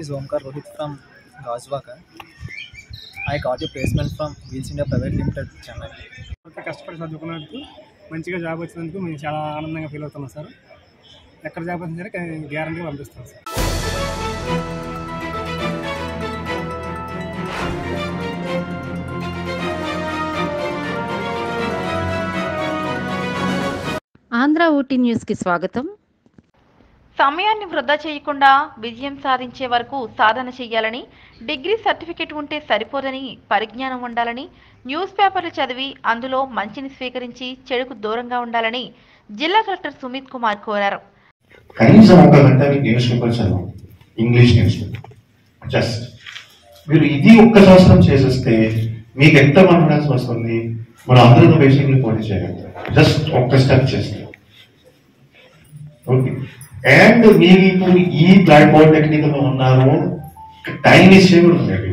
is Omkar Rohit from Gazwaka. I got a placement from Wheels India Private Limited, Chennai. అంత కష్టపడి చదువుకున్నందుకు మంచిగా job వచ్చినందుకు మేము చాలా ఆనందంగా ఫీల్ అవుతున్నాం సార్ ఎక్కడ జాబ్ వచ్చినా సరే గ్యారంటీగా పంపిస్తాం సార్ ఆంధ్ర ఊటీ న్యూస్కి స్వాగతం సమయాన్ని వృధా చేయకుండా విజయం సాధించే వరకు సాధన చేయాలని డిగ్రీ సర్టిఫికెట్ ఉంటే సరిపోదని పరిజ్ఞానం ఉండాలని న్యూస్ పేపర్లు చదివి అందులో మంచిని స్వీకరించి చెడుకు దూరంగా ఉండాలని జిల్లా కలెక్టర్ సుమిత్ కుమార్ కోరారు కనీసం ఒక గంట మీకు న్యూస్ పేపర్ చదవం ఇంగ్లీష్ న్యూస్ పేపర్ జస్ట్ మీరు ఇది ఒక్క సంవత్సరం చేసేస్తే మీకు ఎంత కాన్ఫిడెన్స్ వస్తుంది మనం అందరితో బేసిక్లీ పోటీ చేయగలుగుతాం జస్ట్ ఒక్క స్టెప్ చేస్తే ఓకే అండ్ మీరు ఇప్పుడు ఈ ప్లాట్ఫామ్ టెక్నిక్ లో ఉన్నారు టైం ఇస్ చేయకూడదు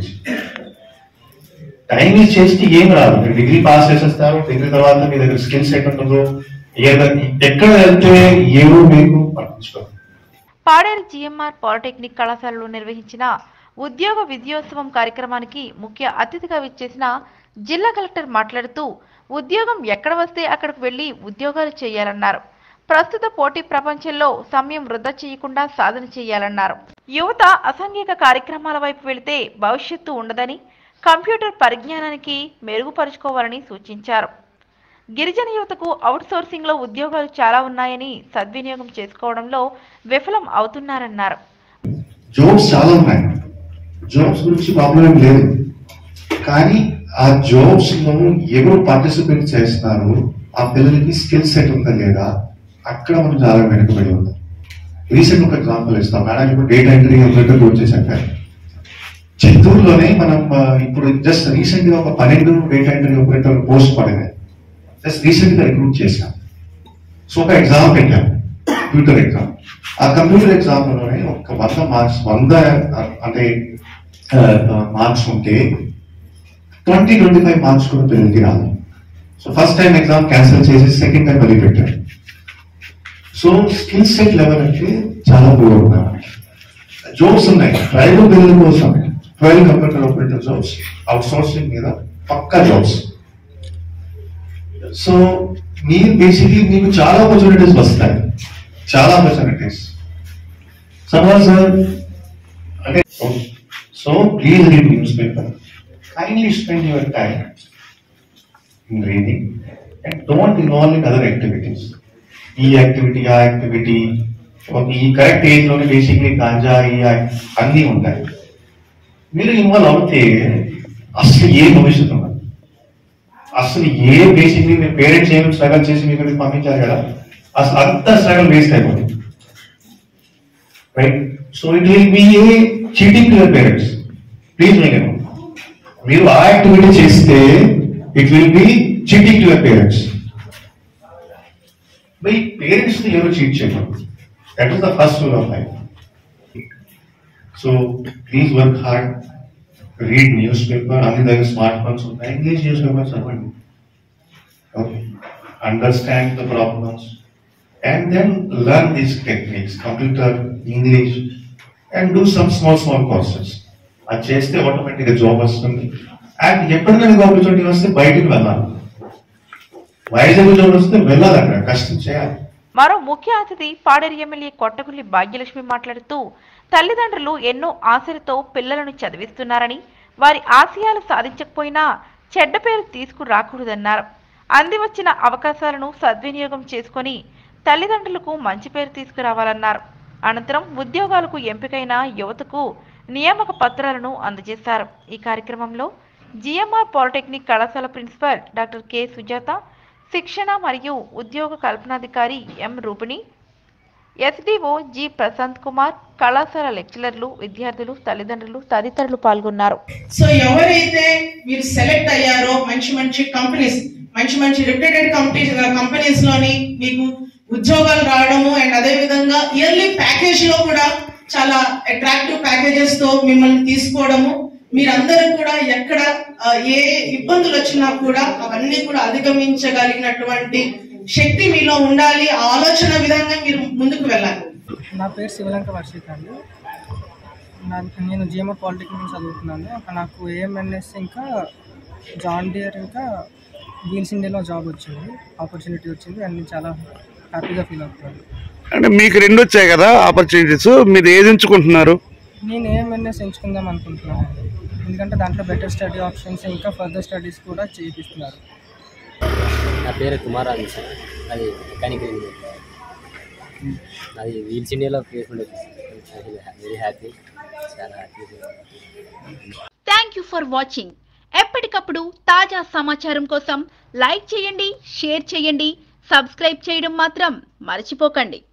టైం ఇస్ చేస్తే ఏం రాదు మీరు డిగ్రీ పాస్ చేసేస్తారు డిగ్రీ తర్వాత మీ దగ్గర స్కిల్స్ ఎక్కడ ఉంటుందో ఏదైనా ఎక్కడ వెళ్తే ఏవో మీకు పట్టించుకోరు పాడేరు జిఎంఆర్ పాలిటెక్నిక్ కళాశాలలో నిర్వహించిన ఉద్యోగ విద్యోత్సవం కార్యక్రమానికి ముఖ్య అతిథిగా విచ్చేసిన జిల్లా కలెక్టర్ మాట్లాడుతూ ఉద్యోగం ఎక్కడ వస్తే అక్కడికి వెళ్లి ఉద్యోగాలు చేయాలన్నారు ప్రస్తుత పోటీ ప్రపంచంలో సమయం వృధా చేయకుండా సాధన చేయాలన్నారు యువత అసాంఘిక కార్యక్రమాల వైపు వెళితే భవిష్యత్తు ఉండదని కంప్యూటర్ పరిజ్ఞానానికి మెరుగుపరుచుకోవాలని సూచించారు గిరిజన యువతకు అవుట్సోర్సింగ్ లో ఉద్యోగాలు చాలా ఉన్నాయని సద్వినియోగం చేసుకోవడంలో విఫలం అవుతున్నారన్నారు జోబ్స్ చాలా ఉన్నాయి జోబ్స్ గురించి ప్రాబ్లం ఏం లేదు కానీ ఆ జోబ్స్ లో ఎవరు పార్టిసిపేట్ చేస్తున్నారు ఆ పిల్లలకి స్కిల్ సెట్ ఉందా లేదా అక్కడ మనం చాలా వెనుకబడి ఉన్నాం రీసెంట్ ఒక ఎగ్జాంపుల్ ఇస్తాం మేడం ఇప్పుడు డేటా ఎంట్రీ ఆపరేటర్ గురించి చెప్పారు చిత్తూరులోనే మనం ఆ, ఇప్పుడు జస్ట్ రీసెంట్ గా ఒక పన్నెండు డేటా ఎంట్రీ ఆపరేటర్ పోస్ట్ పడినాయి జస్ట్ రీసెంట్ గా రిక్రూట్ చేశాం సో ఒక ఎగ్జామ్ పెట్టాం కంప్యూటర్ ఎగ్జామ్ ఆ కంప్యూటర్ ఎగ్జామ్ లోనే ఒక వంద మార్క్స్ వంద ఆ, అంటే మార్క్స్ ఉంటే ట్వంటీ ట్వంటీ ఫైవ్ మార్క్స్ కూడా పిల్లలకి రాదు so first time exam cancel చేసి సెకండ్ టైం మళ్ళీ పెట్టారు సో స్కిల్ సెట్ లెవెల్ అంటే చాలా పూర్ ఉన్నాయి జాబ్స్ ఉన్నాయి ట్రైబల్ పిల్లల కోసం twelve computer operator jobs outsourcing మీద పక్కా జాబ్స్ సో మీరు బేసిక్లీ మీకు చాలా ఆపర్చునిటీస్ వస్తాయి చాలా ఆపర్చునిటీస్ సపోజ్ అంటే so please read news paper kindly spend your time in reading and don't involve in other activities ఈ యాక్టివిటీ ఆ యాక్టివిటీ ఈ కరెక్ట్ ఏజ్ లోనే బేసిక్లీ గాంజా ఈ అన్నీ ఉంటాయి మీరు ఇన్వాల్వ్ అవుతే అసలు ఏ భవిష్యత్తు ఉండదు అసలు ఏ బేసిక్లీ మీ పేరెంట్స్ ఏమి స్ట్రగల్ చేసి మీ ఇక్కడికి పంపించారు కదా అసలు అంత స్ట్రగల్ వేస్ట్ అయిపోతుంది right so it will be a cheating to your parents please make మీరు ఆ యాక్టివిటీ చేస్తే it will be cheating to your parents మీ పేరెంట్స్ ని ఎవరు చీట్ చేయకూడదు that is the first rule of life so please work hard read news paper అన్ని దగ్గర smart phones ఉన్నాయి ఇంగ్లీష్ న్యూస్ పేపర్ చదవండి okay understand the problems and then learn these techniques computer English and do some small small courses అది చేస్తే automatic గా job వస్తుంది and ఎప్పటికైనా opportunity వస్తే బయటికి వెళ్ళాలి వైజాగ్ ఉద్యోగం వస్తే వెళ్ళాలి అక్కడ కష్టం చేయాలి మరో ముఖ్య అతిథి పాడేరు ఎమ్మెల్యే కొట్టగుల్లి భాగ్యలక్ష్మి మాట్లాడుతూ తల్లిదండ్రులు ఎన్నో ఆశలతో పిల్లలను చదివిస్తున్నారని వారి ఆశయాలు సాధించకపోయినా చెడ్డ పేరు తీసుకురాకూడదన్నారు అంది వచ్చిన అవకాశాలను సద్వినియోగం చేసుకొని తల్లిదండ్రులకు మంచి పేరు తీసుకురావాలన్నారు అనంతరం ఉద్యోగాలకు ఎంపికైన యువతకు నియామక పత్రాలను అందజేశారు ఈ కార్యక్రమంలో జిఎంఆర్ పాలిటెక్నిక్ కళాశాల ప్రిన్సిపల్ డాక్టర్ కె సుజాత శిక్షణ మరియు ఉద్యోగ కల్పనాధికారి ఎం రూపిణి ఎస్డిఓ జి ప్రశాంత్ కుమార్ కళాశాల లెక్చరర్లు విద్యార్థులు తల్లిదండ్రులు తదితరులు పాల్గొన్నారు సో ఎవరైతే మీరు సెలెక్ట్ అయ్యారో మంచి మంచి కంపెనీస్ మంచి మంచి రిప్యూటెడ్ కంపెనీస్ కంపెనీస్ లోని మీకు ఉద్యోగాలు రావడము అండ్ అదే విధంగా ఇయర్లీ ప్యాకేజ్ లో కూడా చాలా అట్రాక్టివ్ ప్యాకేజెస్ తో మిమ్మల్ని తీసుకోవడము మీరందరూ కూడా ఎక్కడ ఆ, ఏ ఇబ్బందులు వచ్చినా కూడా అవన్నీ కూడా అధిగమించగలిగినటువంటి శక్తి మీలో ఉండాలి ఆ ఆలోచన విధంగా మీరు ముందుకు వెళ్ళాలి నా పేరు శివలంక వర్షిత్ అండి నా- నేను జిఎంఆర్ పాలిటెక్నిక్ చదువుతున్నాను నాకు ఏఎంఎన్ఎస్ ఇంకా జాన్ డియర్ ఇంకా వీల్స్ ఇండియాలో జాబ్ వచ్చింది ఆపర్చునిటీ వచ్చింది అండ్ నేను చాలా హ్యాపీగా ఫీల్ అవుతున్నాను అంటే మీకు రెండు వచ్చాయి కదా ఆపర్చునిటీస్ మీరు ఏది ఎంచుకుంటున్నారు నేను ఏఎంఎన్ఎస్ ఎంచుకుందాం అనుకుంటున్నాను ఎందుకంటే దాంట్లో బెటర్ స్టడీ ఆప్షన్స్ ఇంకా ఫర్దర్ స్టడీస్ కూడా చేపిస్తున్నారు నా పేరు కుమారాజు సార్ అది మెకానికల్ ఇంజనీర్ అది వీల్స్ ఇండియాలో ప్లేస్మెంట్ వచ్చింది వెరీ హ్యాపీ చాలా happy thank you for watching ఎప్పటికప్పుడు తాజా సమాచారం కోసం లైక్ చేయండి షేర్ చేయండి సబ్స్క్రైబ్ చేయడం మాత్రం మర్చిపోకండి